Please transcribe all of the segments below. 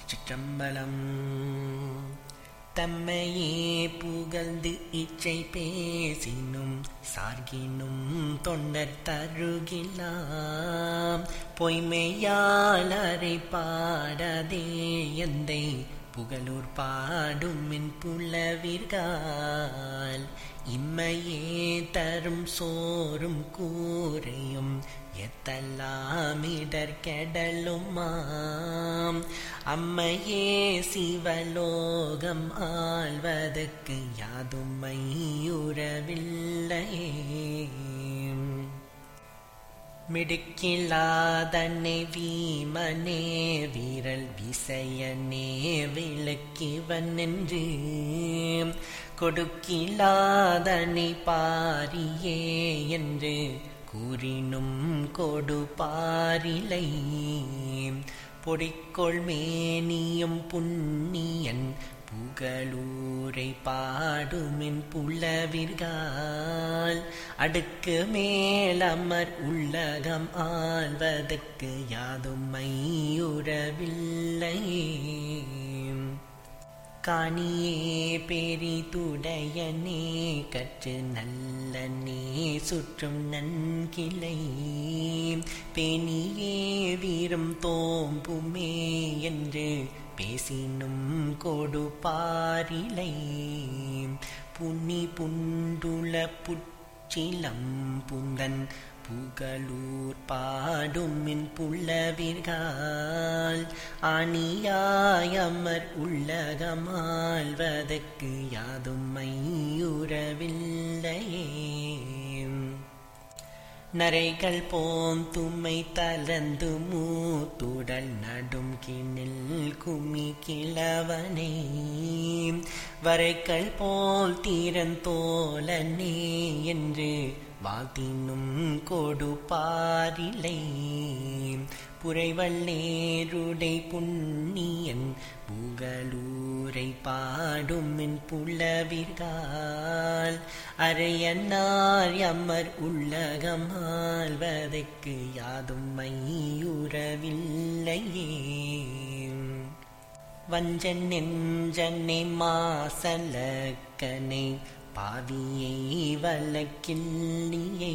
திருச்சிற்றம்பலம் தம்மையே புகழ்ந்து இச்சை பேசினும் சார்கினும் தொண்டர் தருகிலாம் பொய்மையாளரை பாடதே எந்தை புகழூர் பாடும் என் புலவிர்கால் இம்மையே தரும் சோறும் கூரையும் எத்தல்லாமிடர் கெடலுமாம் அம்மையே சிவலோகம் ஆழ்வதற்கு யாதும் மையுறவில்லையே மிடுக்கிலாதனை வீமனே வீரல் விசையனே விளக்கிவன் என்று கொடுக்கிலாதனை பாரியே என்று கூறினும் கொடு பாரிலை பொடிக்கொள் மேனியும் புண்ணியன் புகழூரை பாடுமின் புலவிர்கால் அடுக்கு மேலமர் உள்ளகம் ஆழ்வதற்கு யாதும் மையுறவில்லையே காணியே பெரிதுடையனே கற்று நல்லனே சுற்றும் நன்கிளை பேணியே வீரம் தோம்புமே என்று பேசினும் கொடு பாரிலை புன்னி புண்டுள புச்சிலம் புந்தன் புகழூர் பாடும் மின் புள்ளவிர்கால் ஆணியாயமர் உள்ளகமாழ்வதற்கு யாதும் மையுறவில்லையே நரைகள் போம் தும்மை தளர்ந்து மூத்துடல் நடும் கிணில் குமி கிழவனே வரைகள் போல் தீரந்தோலனே என்று வாழ்த்தினும் கொடு பாரிலை புரைவள்ளேருடை புண்ணியன் புகழூரை பாடும் என் புலவிர்கால் அரையன்னார் எம்மர் உள்ளகம் ஆழ்வதற்கு யாதும் மையுறவில்லையே வஞ்சன் நெஞ்சனை மாசலக்கனை பாவியை வழக்கில்லியை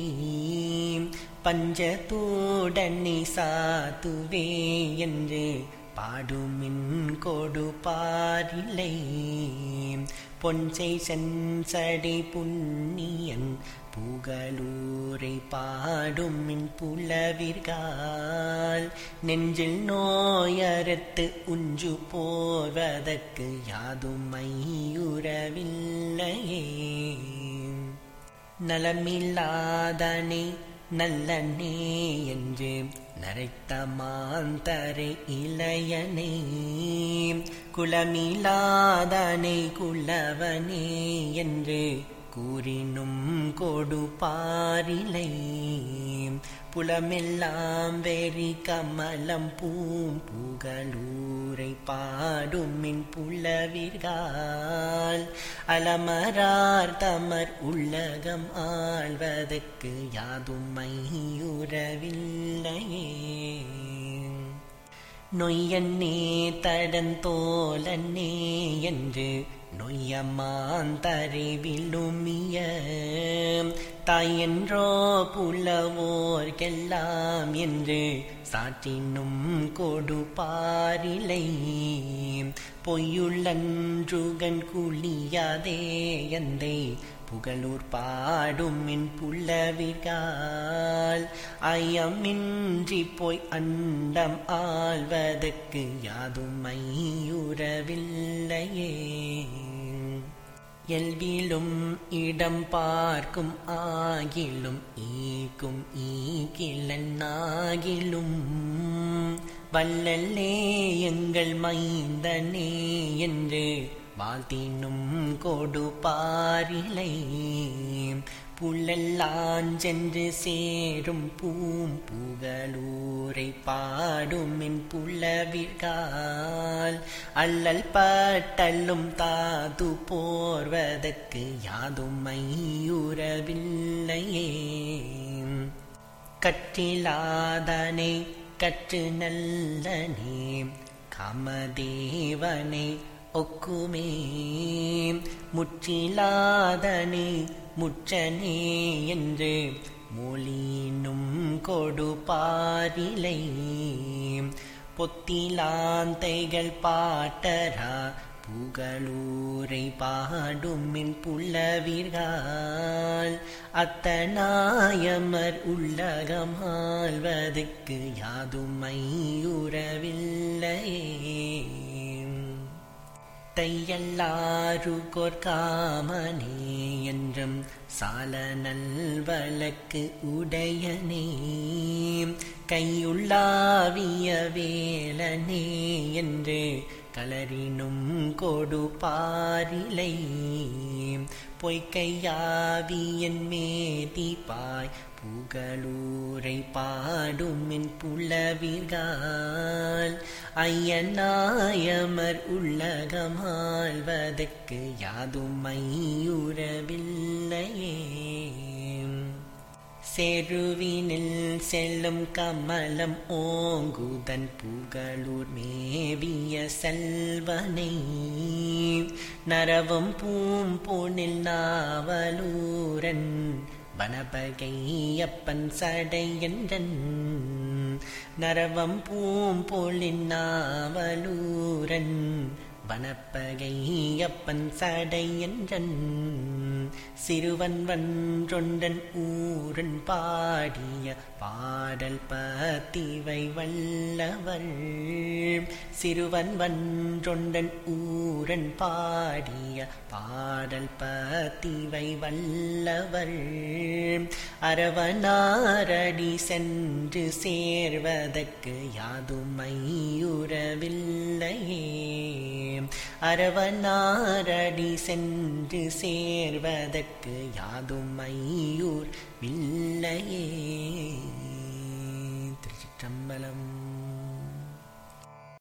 பஞ்சத்தோடனை சாத்துவே என்று பாடுமின் கொடு பாரிலை பொன்சை செஞ்சடை புண்ணியன் புகழூரை பாடும் மின் புலவிர்கால் நெஞ்சில் நோயறுத்து உஞ்சு போவதற்கு யாதும் மையுறவில்லையே நலமில்லாதனை நல்லனே என்று நரைத்த மாந்தரை இளையனே குலமில்லாதனை குலவனே என்று கூறினும் கொடு பாரிலை புலமெல்லாம் வெறி கமலம் பூம் புகழூரை பாடும் மின் புலவிர்கால் அலமரார் தமர் உள்ளகம் ஆழ்வதற்கு யாதும் மையுறவில்லையே நொய்யன்னே தடந்தோலன்னே என்று நொய்யமாந்தரை விழுமிய தாயென்றோ புலவோர்க்கெல்லாம் என்று சாற்றினும் கொடு பாரிலை பொய்யுள்ளன்றுகன் குளியாதே எந்தை புகழூர் பாடும் மின் புலவிர்கால் ஐயமின்றி போய் அண்டம் ஆழ்வதற்கு யாதும் மையுறவில்லையே எல்விலும் இடம் பார்க்கும் ஆகிலும் ஈக்கும் ஈகிலன்னாகிலும் வல்லல்லே எங்கள் மைந்தனே என்று வாழ்த்தினும் கொடு பாரிலை புல்லெல்லாஞ்சென்று சேரும் பூம் புகழூரை பாடும் என் புலவிர்கால் அல்லல் பட்டல்லும் தாது போர்வதற்கு யாதும் மையுறவில்லையே கற்றிலாதனை கற்று நல்லனே காமதேவனை ஒக்குமே முற்றிலாதனே முற்றனே என்று மொழியினும் கொடுப்பாரிலை பொத்திலாந்தைகள் பாட்டரா புகழூரை பாடுமின் புல்லவிர்கள் அத்தனாயமர் உள்ளகம் ஆழ்வதற்கு யாதுமை உறவில்லையே தையல்லாருகோர் காமனே என்றும் சால நல்வழக்கு உடையனே கையுள்ளாவிய வேலனே என்று கலரினும் கொடு பாரிலை பொய்க்கையாவியன் மேதிப்பாய் புகழூரை பாடுமின் புலவிர்கள் ஐயனாயமர் உள்ளகமாழ்வதற்கு யாதுமை உறவில்லையே செருவினில் செல்லும் கமலம் ஓங்குதன் புகழூர் மேவிய செல்வனை நரவும் பூம்பொனில் நாவலூரன் வனபகையப்பன் சடையன்றன் நரவம் பூம்பொழின் நாவலூரன் வனப்பகையப்பன் சடையன்றன் சிறுவன் வன்றொன்றன் ஊரன் பாடிய பாடல் பத்திவை வல்லவர் சிறுவன் வன்றொன்றன் ஊரன் பாடிய பாடல் பத்திவை வல்லவர் அரவனாரடி சென்று சேர்வதற்கு யாதுமையுறவில்லையே அரவனாரடி சென்று சேர்வதற்கு யாதுமையூர் வில்லையே திருச்சிற்றம்பலம்